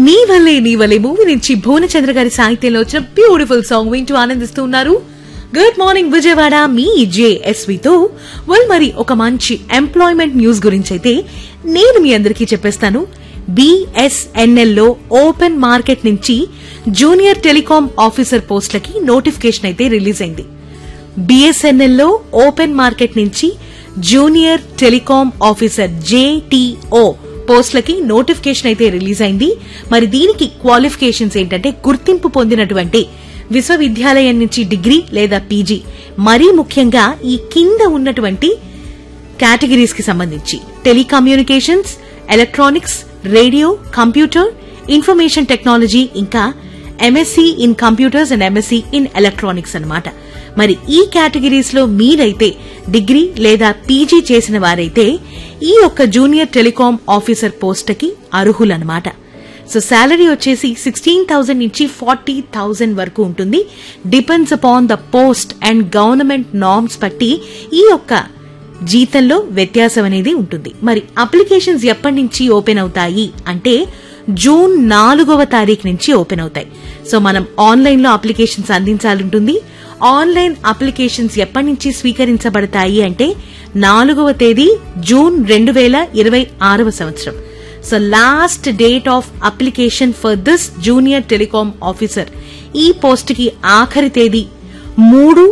నీ వల్లే నీ వల్లే మూవీ నుంచి భువనచంద్ర గారి సాహిత్యంలో వచ్చిన బ్యూటిఫుల్ సాంగ్ వింటూ ఆనందిస్తూ ఉన్నారు గుడ్ మార్నింగ్ విజయవాడ మీ జేఎస్వితో వెల్ మరి ఒక మంచి ఎంప్లాయ్మెంట్ న్యూస్ గురించి అయితే నేను మీ అందరికీ చెప్పేస్తాను బిఎస్ఎన్ఎల్ లో ఓపెన్ మార్కెట్ నుంచి జూనియర్ టెలికాం ఆఫీసర్ పోస్టులకి నోటిఫికేషన్ అయితే రిలీజ్ అయింది బిఎస్ఎన్ఎల్ లో ఓపెన్ మార్కెట్ నుంచి జూనియర్ టెలికాం ఆఫీసర్ జేటీఓ పోస్టులకి నోటిఫికేషన్ అయితే రిలీజ్ అయింది మరి దీనికి క్వాలిఫికేషన్స్ ఏంటంటే గుర్తింపు పొందినటువంటి విశ్వవిద్యాలయం నుంచి డిగ్రీ లేదా పీజీ మరీ ముఖ్యంగా ఈ కింద ఉన్నటువంటి కేటగిరీస్ కి సంబంధించి telecommunications electronics radio computer information technology ఇంకా MSc in computers and MSc in electronics అన్నమాట మరి ఈ కేటగిరీస్ లో మీరైతే డిగ్రీ లేదా పీజీ చేసిన వారైతే ఈ యొక్క జూనియర్ టెలికాం ఆఫీసర్ పోస్ట్కి అర్హులన్నమాట సో శాలరీ వచ్చేసి సిక్స్టీన్ థౌసండ్ నుంచి ఫార్టీ థౌసండ్ వరకు ఉంటుంది depends upon the post and government norms బట్టి ఈ యొక్క జీతంలో వ్యత్యాసం అనేది ఉంటుంది మరి అప్లికేషన్స్ ఎప్పటి నుంచి ఓపెన్ అవుతాయి అంటే జూన్ నాలుగవ తారీఖు నుంచి ఓపెన్ అవుతాయి సో మనం ఆన్లైన్ లో అప్లికేషన్స్ అందించాలి ఉంటుంది ఆన్లైన్ అప్లికేషన్స్ ఎప్పటి నుంచి స్వీకరించబడతాయి అంటే నాలుగవ తేదీ జూన్ రెండు వేల ఇరవై ఆరవ సంవత్సరం so last date of application for this junior telecom officer ఈ పోస్ట్ కి ఆఖరి తేదీ మూడు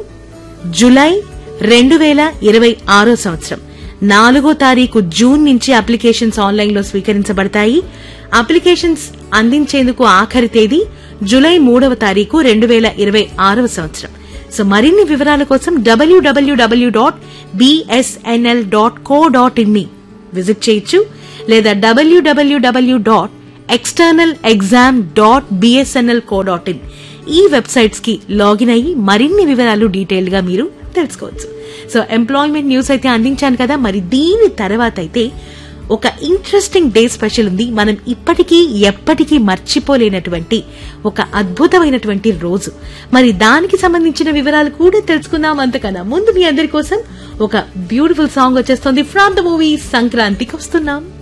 జులై రెండు వేల ఇరవై ఆరో సంవత్సరం నాలుగో తారీఖు జూన్ నుంచి అప్లికేషన్స్ ఆన్లైన్ లో స్వీకరించబడతాయి అప్లికేషన్స్ అందించేందుకు ఆఖరి తేదీ జులై మూడవ తారీఖు రెండు వేల ఇరవై ఆరవ సంవత్సరం సో మరిన్ని వివరాల కోసం డబ్ల్యూడబ్ల్యూడబ్ల్యూ dot BSNL dot co dot in ని విజిట్ చేయొచ్చు లేదా డబ్ల్యూడబ్ల్యూడబ్ల్యూ dot external exam dot BSNL co dot in ఈ వెబ్సైట్స్ కి లాగిన్ అయ్యి మరిన్ని వివరాలు డీటెయిల్ గా మీరు తెలుసుకోవచ్చు సో ఎంప్లాయ్మెంట్ న్యూస్ అయితే అందించాను కదా మరి దీని తర్వాత అయితే ఒక ఇంట్రెస్టింగ్ డే స్పెషల్ ఉంది మనం ఇప్పటికీ ఎప్పటికీ మర్చిపోలేనటువంటి ఒక అద్భుతమైనటువంటి రోజు మరి దానికి సంబంధించిన వివరాలు కూడా తెలుసుకుందాం అంతకన్నా ముందు మీ అందరి కోసం ఒక బ్యూటిఫుల్ సాంగ్ వచ్చేస్తుంది ఫ్రమ్ ద మూవీ సంక్రాంతికి వస్తున్నాం